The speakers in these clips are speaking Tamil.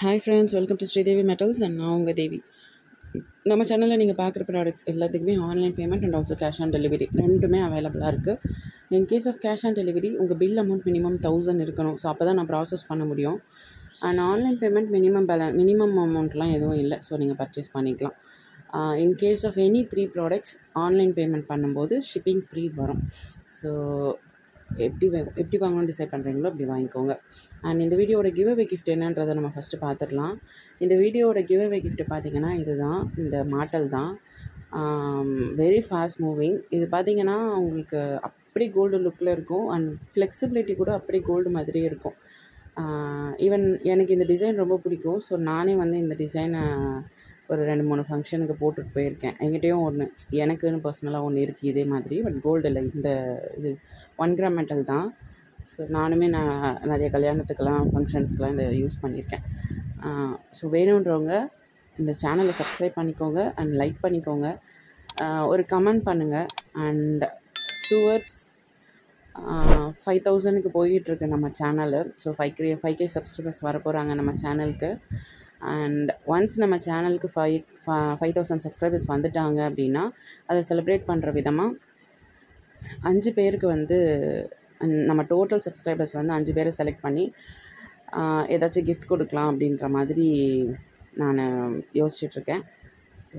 hi friends welcome to Sridevi metals and நான் உங்கள் தேவி நம்ம சேனலில் நீங்கள் பார்க்குற ப்ராடக்ட்ஸ் எல்லாத்துக்குமே online payment and also cash on delivery ரெண்டுமே அவைலபிளாக இருக்குது in case of cash on delivery உங்கள் பில் அமௌண்ட் மினிமம் தௌசண்ட் இருக்கணும் ஸோ அப்போ தான் நான் ப்ராசஸ் பண்ண முடியும் and online payment minimum balance minimum அமௌண்ட்லாம் எதுவும் இல்லை ஸோ நீங்கள் பர்ச்சேஸ் பண்ணிக்கலாம் in case of any three products online payment பண்ணும்போது ஷிப்பிங் ஃப்ரீ வரும் ஸோ எப்படி வே எப்படி வாங்கணும்னு டிசைட் பண்ணுறீங்களோ அப்படி வாங்கிக்கோங்க அண்ட் இந்த வீடியோட கிவ் அவே கிஃப்ட் என்னன்றதை நம்ம ஃபஸ்ட்டு பார்த்துடலாம் இந்த வீடியோட கிவ் அவே கிஃப்ட் பார்த்தீங்கன்னா இதுதான் இந்த மாட்டல் தான் வெரி ஃபாஸ்ட் மூவிங் இது பார்த்தீங்கன்னா உங்களுக்கு அப்படி கோல்டு லுக்கில் இருக்கும் அண்ட் ஃப்ளெக்சிபிலிட்டி கூட அப்படி கோல்டு மாதிரியே இருக்கும் ஈவன் எனக்கு இந்த டிசைன் ரொம்ப பிடிக்கும் ஸோ நானே வந்து இந்த டிசைனை ஒரு ரெண்டு மூணு ஃபங்க்ஷனுக்கு போட்டுட்டு போயிருக்கேன் என்கிட்டயும் ஒன்று எனக்குன்னு பர்சனலாக ஒன்று இருக்குது இதே மாதிரி பட் கோல்டு இல்லை இந்த இது ஒன் கிராம் மெட்டல் தான் ஸோ நானுமே நான் நிறைய கல்யாணத்துக்கெல்லாம் ஃபங்க்ஷன்ஸ்க்கெலாம் இதை யூஸ் பண்ணியிருக்கேன் ஸோ வேணுன்றவங்க இந்த சேனலை சப்ஸ்கிரைப் பண்ணிக்கோங்க அண்ட் லைக் பண்ணிக்கோங்க ஒரு கமெண்ட் பண்ணுங்கள் அண்ட் டூவர்ட்ஸ் ஃபைவ் தௌசண்ட்க்கு போயிட்டுருக்கு நம்ம channel so five K five K subscribers வர போகிறாங்க நம்ம சேனலுக்கு அண்ட் ஒன்ஸ் நம்ம சேனலுக்கு ஃபைவ் ஃபைவ் தௌசண்ட் சப்ஸ்கிரைபர்ஸ் வந்துட்டாங்க அப்படின்னா அதை செலிப்ரேட் பண்ணுற விதமாக அஞ்சு பேருக்கு வந்து நம்ம டோட்டல் சப்ஸ்கிரைபர்ஸ் வந்து அஞ்சு பேரை செலக்ட் பண்ணி ஏதாச்சும் கிஃப்ட் கொடுக்கலாம் அப்படின்ற மாதிரி நான் யோசிச்சிட்ருக்கேன் ஸோ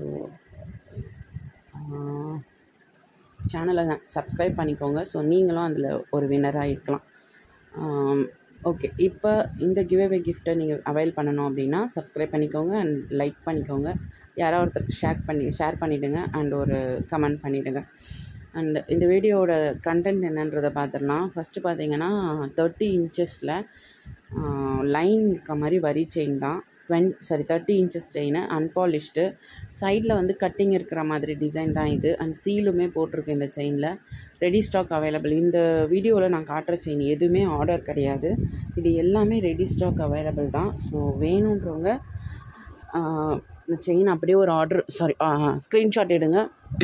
சேனலை சப்ஸ்கிரைப் பண்ணிக்கோங்க ஸோ நீங்களும் அதில் ஒரு வின்னராக இருக்கலாம் ஓகே இப்போ இந்த கிவ்அவே கிஃப்ட்டை நீங்கள் அவைல் பண்ணணும் அப்படின்னா சப்ஸ்கிரைப் பண்ணிக்கோங்க அண்ட் லைக் பண்ணிக்கோங்க யாரோ ஒருத்தருக்கு ஷேர் பண்ணி ஷேர் பண்ணிவிடுங்க அண்ட் ஒரு கமெண்ட் பண்ணிவிடுங்க அண்ட் இந்த வீடியோவோட கண்டென்ட் என்னன்றதை பார்த்துடலாம் ஃபஸ்ட்டு பார்த்தீங்கன்னா தேர்ட்டி இன்ச்சஸில் லைன் இருக்க மாதிரி வரி செயின் தான் twenty sorry thirty inches chain unpolished சைடில் வந்து கட்டிங் இருக்கிற மாதிரி டிசைன் தான் இது அண்ட் சீலுமே போட்டிருக்கு இந்த செயினில் ரெடி ஸ்டாக் அவைலபிள் இந்த வீடியோவில் நான் காட்டுற செயின் எதுவுமே ஆர்டர் கிடையாது இது எல்லாமே ரெடி ஸ்டாக் அவைலபிள் தான் ஸோ வேணுன்றவங்க இந்த செயின் அப்படியே ஒரு ஆர்டர் சாரி ஸ்க்ரீன்ஷாட் எடுங்க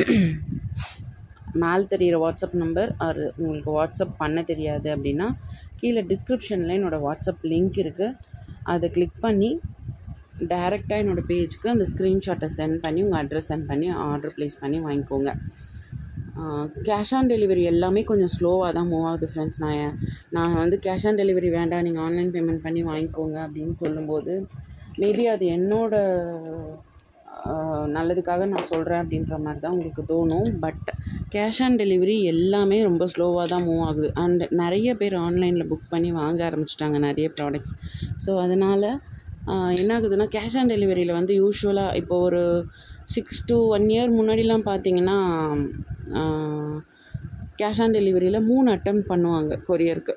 மேல் தெரிகிற வாட்ஸ்அப் நம்பர் ஆர் உங்களுக்கு வாட்ஸ்அப் பண்ண தெரியாது அப்படின்னா கீழே டிஸ்கிரிப்ஷனில் என்னோடய வாட்ஸ்அப் லிங்க் இருக்குது அதை கிளிக் பண்ணி டைரெக்டாக என்னோடய பேஜ்க்கு அந்த ஸ்க்ரீன்ஷாட்டை சென்ட் பண்ணி உங்கள் அட்ரஸ் சென்ட் பண்ணி ஆர்டர் ப்ளேஸ் பண்ணி வாங்கிக்கோங்க கேஷ் ஆன் டெலிவரி எல்லாமே கொஞ்சம் ஸ்லோவாக தான் மூவ் ஆகுது ஃப்ரெண்ட்ஸ் நான் நான் வந்து கேஷ் ஆன் டெலிவரி வேண்டாம் நீங்கள் ஆன்லைன் பேமெண்ட் பண்ணி வாங்கிக்கோங்க அப்படின்னு சொல்லும்போது மேபி அது என்னோட நல்லதுக்காக நான் சொல்கிறேன் அப்படின்ற மாதிரி தான் உங்களுக்கு தோணும் பட் கேஷ் ஆன் டெலிவரி எல்லாமே ரொம்ப ஸ்லோவாக தான் மூவ் ஆகுது அண்ட் நிறைய பேர் ஆன்லைனில் புக் பண்ணி வாங்க ஆரம்பிச்சிட்டாங்க நிறைய ப்ராடக்ட்ஸ் ஸோ அதனால் என்ன ஆகுதுன்னா கேஷ் ஆன் டெலிவரியில் வந்து யூஸ்வலாக இப்போ ஒரு சிக்ஸ் டு ஒன் இயர் முன்னாடிலாம் பார்த்தீங்கன்னா கேஷ் ஆன் டெலிவரியில் மூணு அட்டம் பண்ணுவாங்க கொரியருக்கு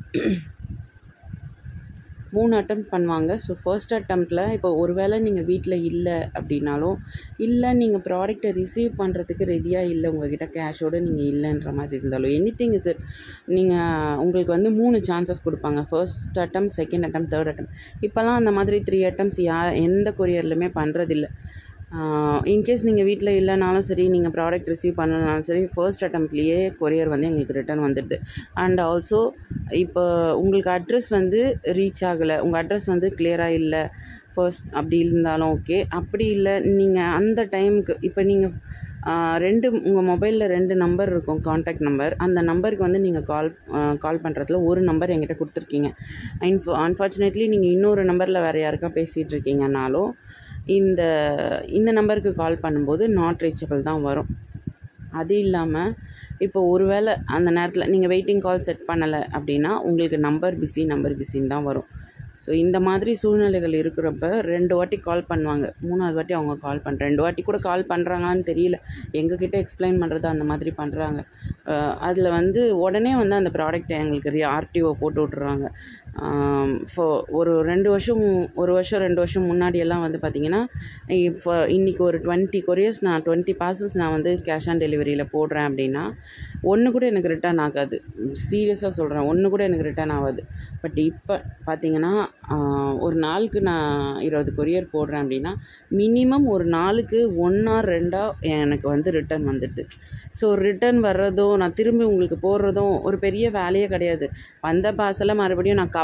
மூணு அட்டம் பண்ணுவாங்க ஸோ ஃபர்ஸ்ட் அட்டம்ப்டில் இப்போ ஒரு வேளை நீங்கள் வீட்டில் இல்லை அப்படின்னாலும் இல்லை நீங்கள் ப்ராடக்ட்டை ரிசீவ் பண்ணுறதுக்கு ரெடியாக இல்லை உங்கள்கிட்ட கேஷோடு நீங்கள் இல்லைன்ற மாதிரி இருந்தாலும் எனி திங் இஸ் இட் நீங்கள் உங்களுக்கு வந்து மூணு சான்சஸ் கொடுப்பாங்க first attempt second attempt third attempt இப்போல்லாம் அந்த மாதிரி த்ரீ அட்டம்ஸ் யா எந்த கொரியர்லையுமே பண்ணுறதில்ல இன்கேஸ் நீங்கள் வீட்டில் இல்லைனாலும் சரி நீங்கள் ப்ராடக்ட் ரிசீவ் பண்ணலனாலும் சரி ஃபர்ஸ்ட் அட்டம்ப்ட்லேயே கொரியர் வந்து எங்களுக்கு ரிட்டர்ன் வந்துடுது அண்ட் ஆல்சோ இப்போ உங்களுக்கு அட்ரஸ் வந்து ரீச் ஆகலை உங்கள் அட்ரஸ் வந்து கிளியராக இல்லை ஃபர்ஸ்ட் அப்படி இருந்தாலும் ஓகே அப்படி இல்லை நீங்கள் அந்த டைமுக்கு இப்போ நீங்கள் ரெண்டு உங்கள் மொபைலில் ரெண்டு நம்பர் இருக்கும் காண்டாக்ட் நம்பர் அந்த நம்பருக்கு வந்து நீங்கள் கால் கால் பண்ணுறதுல ஒரு நம்பர் என்கிட்ட கொடுத்துருக்கீங்க இன்ஃபோ அன்ஃபார்ச்சுனேட்லி நீங்கள் இன்னொரு நம்பரில் வேறு யாருக்கா பேசிகிட்டு இருக்கீங்கனாலும் இந்த இந்த நம்பருக்கு கால் பண்ணும்போது நாட் ரீச்சபிள் தான் வரும் அது இல்லாமல் இப்போ ஒரு வேளை அந்த நேரத்தில் நீங்கள் வெயிட்டிங் கால் செட் பண்ணலை அப்படின்னா உங்களுக்கு நம்பர் பிஸி நம்பர் பிஸின்னு தான் வரும் ஸோ இந்த மாதிரி சூழ்நிலைகள் இருக்கிறப்ப ரெண்டு வாட்டி கால் பண்ணுவாங்க மூணாவது வாட்டி அவங்க கால் பண்ணுற ரெண்டு வாட்டி கூட கால் பண்ணுறாங்களான்னு தெரியல எங்ககிட்ட எக்ஸ்பிளைன் பண்ணுறது அந்த மாதிரி பண்ணுறாங்க அதில் வந்து உடனே வந்து அந்த ப்ராடக்ட்டை எங்களுக்கு ஆர்டிஓ போட்டு விட்றாங்க ஃபோ ஒரு ரெண்டு வருஷம் ஒரு வருஷம் ரெண்டு வருஷம் முன்னாடியெல்லாம் வந்து பார்த்திங்கன்னா இப்போ இன்றைக்கி ஒரு டுவெண்ட்டி கொரியர்ஸ் நான் டுவெண்ட்டி பார்சல்ஸ் நான் வந்து கேஷ் ஆன் டெலிவரியில் போடுறேன் அப்படின்னா ஒன்று கூட எனக்கு ரிட்டர்ன் ஆகாது சீரியஸாக சொல்கிறேன் ஒன்று கூட எனக்கு ரிட்டர்ன் ஆகாது பட் இப்போ பார்த்திங்கன்னா ஒரு நாளுக்கு நான் இருபது கொரியர் போடுறேன் அப்படின்னா மினிமம் ஒரு நாளுக்கு ஒன்றா ரெண்டாக எனக்கு வந்து ரிட்டர்ன் வந்துடுது ஸோ ரிட்டர்ன் வர்றதும் நான் திரும்பி உங்களுக்கு போடுறதும் ஒரு பெரிய வேலையே கிடையாது வந்த பார்சலை மறுபடியும் நான் கவர்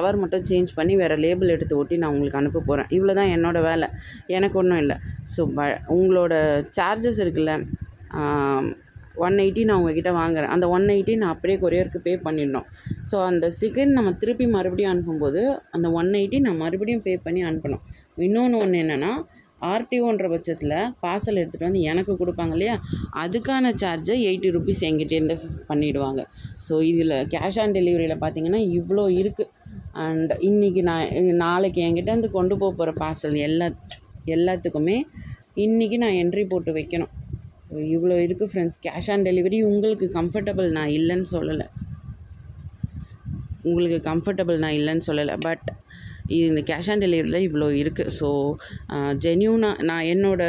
கவர் மட்டும் சேஞ்ச் பண்ணி வேறு லேபிள் எடுத்து ஒட்டி நான் உங்களுக்கு அனுப்ப போகிறேன் இவ்வளோ தான் என்னோடய வேலை எனக்கு ஒன்றும் இல்லை ஸோ ப உங்களோட சார்ஜஸ் இருக்குல்ல ஒன் எயிட்டி நான் உங்ககிட்ட வாங்குறேன் அந்த ஒன் எயிட்டி நான் அப்படியே கொரியருக்கு பே பண்ணிடணும் ஸோ அந்த செகண்ட் நம்ம திருப்பி மறுபடியும் அனுப்பும்போது அந்த ஒன் எயிட்டி நான் மறுபடியும் பே பண்ணி அனுப்பணும் இன்னொன்று ஒன்று என்னென்னா ஆர்டிஓன்ற பட்சத்தில் பார்சல் எடுத்துகிட்டு வந்து எனக்கு கொடுப்பாங்க இல்லையா அதுக்கான சார்ஜை எயிட்டி ருபீஸ் எங்கிட்டேருந்து பண்ணிவிடுவாங்க ஸோ இதில் கேஷ் ஆன் டெலிவரியில் பார்த்தீங்கன்னா இவ்வளோ இருக்குது அண்ட் இன்றைக்கி நான் நாளைக்கு என்கிட்டேருந்து கொண்டு போக போகிற பார்சல் எல்லா எல்லாத்துக்குமே இன்றைக்கி நான் என்ட்ரி போட்டு வைக்கணும் ஸோ இவ்வளோ இருக்குது ஃப்ரெண்ட்ஸ் கேஷ் ஆன் டெலிவரி உங்களுக்கு கம்ஃபர்டபுள் நான் இல்லைன்னு சொல்லலை உங்களுக்கு கம்ஃபர்டபுள் நான் இல்லைன்னு சொல்லலை பட் இது இந்த கேஷ் ஆன் டெலிவரியில் இவ்வளோ இருக்குது ஸோ ஜென்யூனாக நான் என்னோட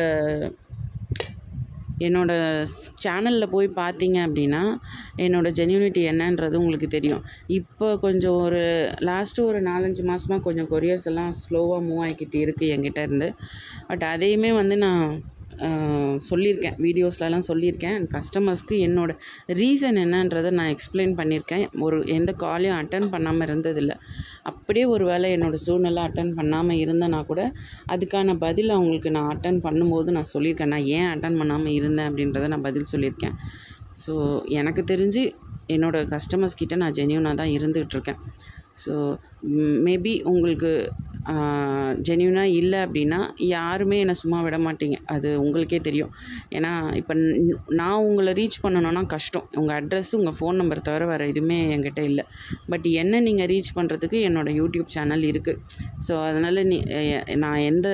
என்னோட சேனலில் போய் பார்த்தீங்க அப்படின்னா என்னோடய ஜென்யூனிட்டி என்னன்றது உங்களுக்கு தெரியும் இப்போ கொஞ்சம் ஒரு லாஸ்ட்டு ஒரு நாலஞ்சு மாதமாக கொஞ்சம் கொரியர்ஸ் எல்லாம் ஸ்லோவாக மூவ் ஆகிக்கிட்டு இருக்குது என்கிட்ட இருந்து பட் அதையுமே வந்து நான் ஆஹ், சொல்லியிருக்கேன் வீடியோஸ்லலாம் சொல்லியிருக்கேன் கஸ்டமர்ஸ்க்கு என்னோட ரீசன் என்னன்றதை நான் எக்ஸ்பிளைன் பண்ணியிருக்கேன் ஒரு எந்த காலையும் அட்டன் பண்ணாமல் இருந்ததில்லை அப்படியே ஒரு வேளை என்னோடய சூழ்நிலை அட்டன் பண்ணாமல் இருந்தேன்னா கூட அதுக்கான பதில் அவங்களுக்கு நான் அட்டன் பண்ணும்போது நான் சொல்லியிருக்கேன் நான் ஏன் அட்டன் பண்ணாமல் இருந்தேன் அப்படின்றத நான் பதில் சொல்லியிருக்கேன் ஸோ எனக்கு தெரிஞ்சு என்னோடய கஸ்டமர்ஸ் கிட்ட நான் ஜென்யூனாக தான் இருந்துகிட்டு இருக்கேன் ஸோ மேபி உங்களுக்கு ஜென்யூனாக இல்லை அப்படின்னா யாருமே என்னை சும்மா விட மாட்டீங்க அது உங்களுக்கே தெரியும் ஏன்னா இப்போ நான் உங்களை ரீச் பண்ணணும்னா கஷ்டம் உங்கள் அட்ரஸ் உங்கள் ஃபோன் நம்பர் தவிர வேறு எதுவுமே என்கிட்ட இல்லை பட் என்ன நீங்கள் ரீச் பண்ணுறதுக்கு என்னோடய யூடியூப் சேனல் இருக்குது ஸோ அதனால் நீ எ- நான் எந்த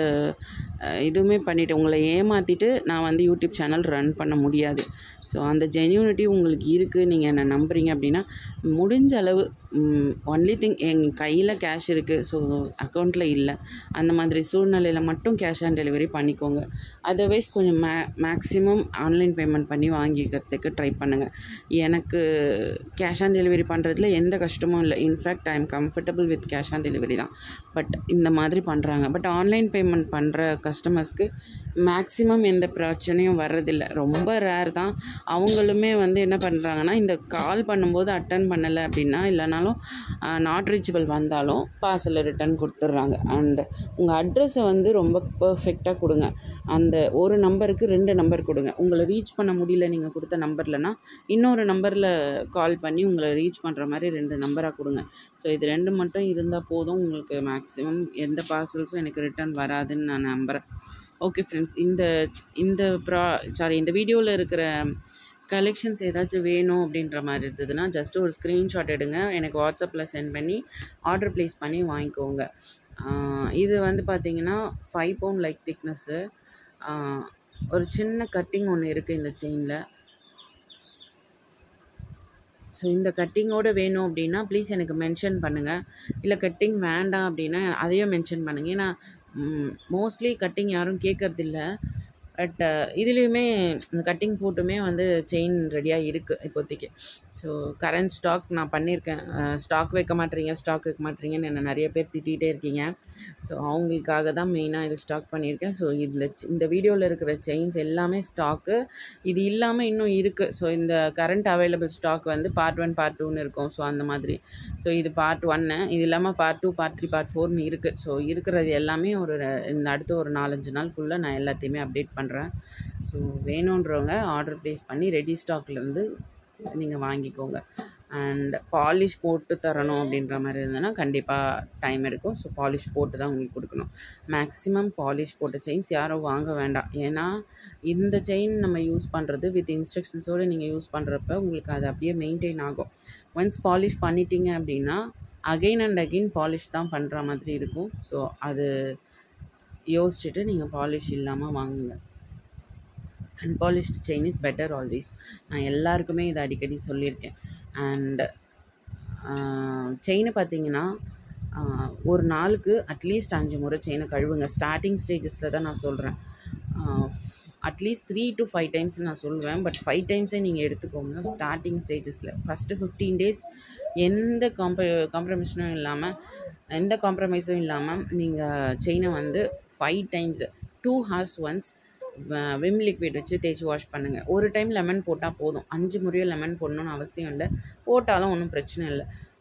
அஹ், இதுவுமே பண்ணிவிட்டு உங்களை ஏமாற்றிட்டு நான் வந்து யூடியூப் சேனல் ரன் பண்ண முடியாது ஸோ அந்த ஜென்யூனிட்டி உங்களுக்கு இருக்குது நீங்கள் என்னை நம்புறீங்க அப்படின்னா முடிஞ்ச அளவு ஒன்லி திங் என் கையில் கேஷ் இருக்குது ஸோ அக்கௌண்ட்டில் இல்லை அந்த மாதிரி சூழ்நிலையில் மட்டும் கேஷ் ஆன் டெலிவரி பண்ணிக்கோங்க அதர்வைஸ் கொஞ்சம் மே மேக்ஸிமம் ஆன்லைன் பேமெண்ட் பண்ணி வாங்கிக்கிறதுக்கு ட்ரை பண்ணுங்கள் எனக்கு கேஷ் ஆன் டெலிவரி பண்ணுறதுல எந்த கஷ்டமும் இல்லை in fact I am comfortable with cash on delivery தான் பட் இந்த மாதிரி பண்ணுறாங்க பட் ஆன்லைன் பேமெண்ட் பண்ணுற கஸ்டமர்ஸ்க்கு மேக்ஸிமம் எந்த பிரச்சனையும் வர்றதில்ல ரொம்ப ரேர் தான் அவங்களுமே வந்து என்ன பண்ணுறாங்கன்னா இந்த கால் பண்ணும்போது அட்டன் பண்ணலை அப்படின்னா இல்லைனாலும் நாட் ரீச்சபிள் வந்தாலும் பார்சலை ரிட்டர்ன் கொடுத்துட்றாங்க அண்ட் உங்கள் அட்ரஸை வந்து ரொம்ப பர்ஃபெக்டாக கொடுங்க அந்த ஒரு நம்பருக்கு ரெண்டு நம்பர் கொடுங்க உங்களை ரீச் பண்ண முடியல நீங்கள் கொடுத்த நம்பர்லனா இன்னொரு நம்பரில் கால் பண்ணி உங்களை ரீச் பண்ணுற மாதிரி ரெண்டு நம்பராக கொடுங்க ஸோ இது ரெண்டு மட்டும் இருந்தால் போதும் உங்களுக்கு மேக்ஸிமம் எந்த பார்சல்ஸும் எனக்கு ரிட்டர்ன் வராதுன்னு நான் நம்புகிறேன் ஓகே ஃப்ரெண்ட்ஸ் இந்த இந்த ப்ரா சாரி இந்த வீடியோவில் இருக்கிற கலெக்ஷன்ஸ் ஏதாச்சும் வேணும் அப்படின்ற மாதிரி இருந்ததுன்னா ஜஸ்ட் ஒரு ஸ்க்ரீன்ஷாட் எடுங்க எனக்கு வாட்ஸ்அப்பில் சென்ட் பண்ணி ஆர்டர் ப்ளேஸ் பண்ணி வாங்கிக்கோங்க ஆஹ் இது வந்து பார்த்தீங்கன்னா ஃபைவ் பவுண்ட் லைக் திக்னஸ்ஸு ஒரு சின்ன கட்டிங் ஒன்று இருக்குது இந்த செயினில் ஸோ இந்த கட்டிங்கோடு வேணும் அப்படின்னா ப்ளீஸ் எனக்கு மென்ஷன் பண்ணுங்கள் இல்லை கட்டிங் வேண்டாம் அப்படின்னா அதையும் மென்ஷன் பண்ணுங்கள் ஏன்னா மோஸ்ட்லி கட்டிங் யாரும் கேட்கறதில்ல பட் இதுலேயுமே இந்த கட்டிங் போட்டுமே வந்து செயின் ரெடியாக இருக்குது இப்போதைக்கு ஸோ கரண்ட் ஸ்டாக் நான் பண்ணியிருக்கேன் ஸ்டாக் வைக்க மாட்டீங்க ஸ்டாக் வைக்க மாட்டீங்கன்னு என்ன நிறைய பேர் திட்டிகிட்டே இருக்கீங்க ஸோ அவங்களுக்காக தான் மெயினாக இது ஸ்டாக் பண்ணியிருக்கேன் ஸோ இதில் இந்த வீடியோவில் இருக்கிற செயின்ஸ் எல்லாமே ஸ்டாக்கு இது இல்லாமல் இன்னும் இருக்குது ஸோ இந்த கரண்ட் அவைலபிள் ஸ்டாக் வந்து பார்ட் ஒன் பார்ட் டூன்னு இருக்கும் ஸோ அந்த மாதிரி ஸோ இது பார்ட் ஒன்று இது இல்லாமல் part two part three part ஃபோர்னு இருக்குது ஸோ இருக்கிறது எல்லாமே ஒரு இந்த அடுத்த ஒரு நாலஞ்சு நாளுக்குள்ளே நான் எல்லாத்தையுமே அப்டேட் பண்ணுறேன் ஸோ வேணுன்றவங்க ஆர்டர் ப்ளேஸ் பண்ணி ரெடி ஸ்டாக்லேருந்து நீங்கள் வாங்கிக்கோங்க அண்ட் பாலிஷ் போட்டு தரணும் அப்படின்ற மாதிரி இருந்ததுன்னா கண்டிப்பாக டைம் எடுக்கும் ஸோ பாலிஷ் போட்டு தான் உங்களுக்கு கொடுக்கணும் மேக்ஸிமம் பாலிஷ் போட்ட செயின்ஸ் யாரும் வாங்க வேண்டாம் ஏன்னா இந்த செயின் நம்ம யூஸ் பண்ணுறது வித் இன்ஸ்ட்ரக்ஷன்ஸோடு நீங்கள் யூஸ் பண்ணுறப்ப உங்களுக்கு அது அப்படியே மெயின்டைன் ஆகும் ஒன்ஸ் பாலிஷ் பண்ணிட்டீங்க அப்படின்னா அகைன் அண்ட் அகைன் பாலிஷ் தான் பண்ணுற மாதிரி இருக்கும் ஸோ அது யோசிச்சுட்டு நீங்கள் பாலிஷ் இல்லாமல் வாங்குங்க unpolished chain is better always நான் எல்லாருக்குமே இதை அடிக்கடி சொல்லியிருக்கேன் அண்ட் செயினை பார்த்தீங்கன்னா ஆஹ், ஒரு நாளுக்கு அட்லீஸ்ட் அஞ்சு முறை செயினை கழுவுங்க ஸ்டார்டிங் ஸ்டேஜஸில் தான் நான் சொல்கிறேன் at least three to five times நான் சொல்லுவேன் பட் ஃபைவ் டைம்ஸே நீங்கள் எடுத்துக்கோங்க ஸ்டார்டிங் ஸ்டேஜஸில் ஃபஸ்ட்டு ஃபிஃப்டீன் டேஸ் எந்த காம்ப்ர காம்ப்ரமைஷனும் இல்லாமல் எந்த காம்ப்ரமைஸும் இல்லாமல் நீங்கள் செயினை வந்து five times two hours once Vim liquid வச்சு தேய்ச்சி வாஷ் பண்ணுங்கள் ஒரு டைம் லெமன் போட்டால் போதும் அஞ்சு முறையும் லெமன் போடணும்னு அவசியம் இல்லை போட்டாலும் ஒன்றும் பிரச்சனை இல்லை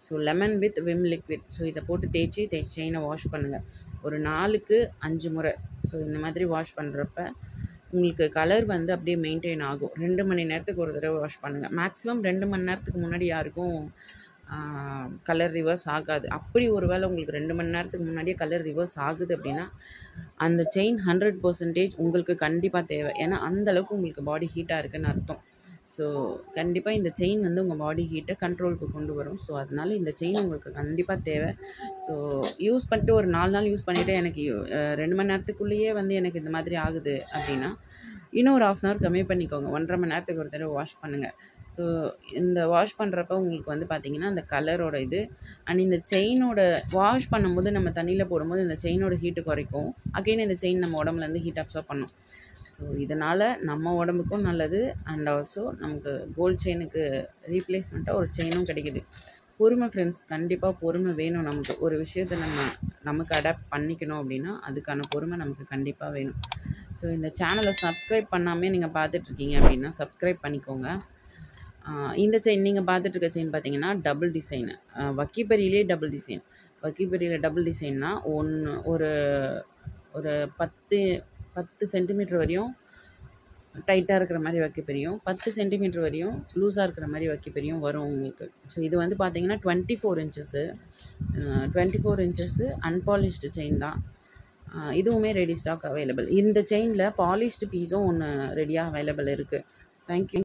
so lemon with Vim liquid so இதை போட்டு தேய்ச்சி தே செயினை வாஷ் பண்ணுங்கள் ஒரு நாளுக்கு அஞ்சு முறை ஸோ இந்த மாதிரி வாஷ் பண்ணுறப்ப உங்களுக்கு கலர் வந்து அப்படியே மெயின்டைன் ஆகும் ரெண்டு மணி நேரத்துக்கு ஒரு தடவை வாஷ் பண்ணுங்கள் மேக்ஸிமம் ரெண்டு மணி நேரத்துக்கு முன்னாடி யாருக்கும் கலர் ரிவர்ஸ் ஆகாது அப்படி ஒரு வேளை உங்களுக்கு ரெண்டு மணி நேரத்துக்கு முன்னாடியே கலர் ரிவர்ஸ் ஆகுது அப்படின்னா அந்த செயின் ஹண்ட்ரட் பர்சன்டேஜ் உங்களுக்கு கண்டிப்பாக தேவை ஏன்னா அந்தளவுக்கு உங்களுக்கு பாடி ஹீட்டாக இருக்குன்னு அர்த்தம் ஸோ கண்டிப்பாக இந்த செயின் வந்து உங்கள் பாடி ஹீட்டை கண்ட்ரோலுக்கு கொண்டு வரும் ஸோ அதனால இந்த செயின் உங்களுக்கு கண்டிப்பாக தேவை ஸோ யூஸ் பண்ணிட்டு ஒரு நாலு நாள் யூஸ் பண்ணிவிட்டு எனக்கு அஹ், ரெண்டு மணி நேரத்துக்குள்ளேயே வந்து எனக்கு இந்த மாதிரி ஆகுது அப்படின்னா இன்னும் ஒரு ஆஃப் அன் ஹவர் கம்மி பண்ணிக்கோங்க ஒன்றரை மணி நேரத்துக்கு ஒரு தடவை வாஷ் பண்ணுங்கள் ஸோ இந்த வாஷ் பண்ணுறப்ப உங்களுக்கு வந்து பார்த்திங்கன்னா அந்த கலரோட இது அண்ட் இந்த செயினோட வாஷ் பண்ணும்போது நம்ம தண்ணியில் போடும்போது இந்த செயினோட ஹீட்டு குறைக்கும் அகைன் இந்த செயின் நம்ம உடம்புலேருந்து ஹீட் அப்சர்வ் பண்ணும் ஸோ இதனால் நம்ம உடம்புக்கும் நல்லது அண்ட் ஆல்சோ நமக்கு கோல்ட் செயினுக்கு ரீப்ளேஸ்மெண்ட்டாக ஒரு செயினும் கிடைக்குது பொறுமை ஃப்ரெண்ட்ஸ் கண்டிப்பாக பொறுமை வேணும் நமக்கு ஒரு விஷயத்தை நம்ம நமக்கு அடாப்ட் பண்ணிக்கணும் அப்படின்னா அதுக்கான பொறுமை நமக்கு கண்டிப்பாக வேணும் ஸோ இந்த சேனலை சப்ஸ்கிரைப் பண்ணாமே நீங்கள் பார்த்துட்ருக்கீங்க அப்படின்னா சப்ஸ்கிரைப் பண்ணிக்கோங்க ஆஹ் இந்த செயின் நீங்கள் பார்த்துட்டு இருக்க செயின் பார்த்தீங்கன்னா டபுள் டிசைன் வக்கிப்பரியிலே டபுள் டிசைன் வக்கிப்பரியில் டபுள் டிசைன்னா ஒன்று ஒரு ஒரு பத்து பத்து சென்டிமீட்டர் வரையும் டைட்டாக இருக்கிற மாதிரி வக்கிப்பெரியும் பத்து சென்டிமீட்டர் வரையும் லூஸாக இருக்கிற மாதிரி வக்கிப்பெரியும் வரும் உங்களுக்கு ஸோ இது வந்து பார்த்தீங்கன்னா twenty four inches twenty four inches unpolished chain தான் ஆஹ் இதுவுமே ரெடி ஸ்டாக் அவைலபிள் இந்த செயினில் பாலிஷ்டு பீஸும் ஒன்று ரெடியாக அவைலபிள் இருக்குது தேங்க்யூ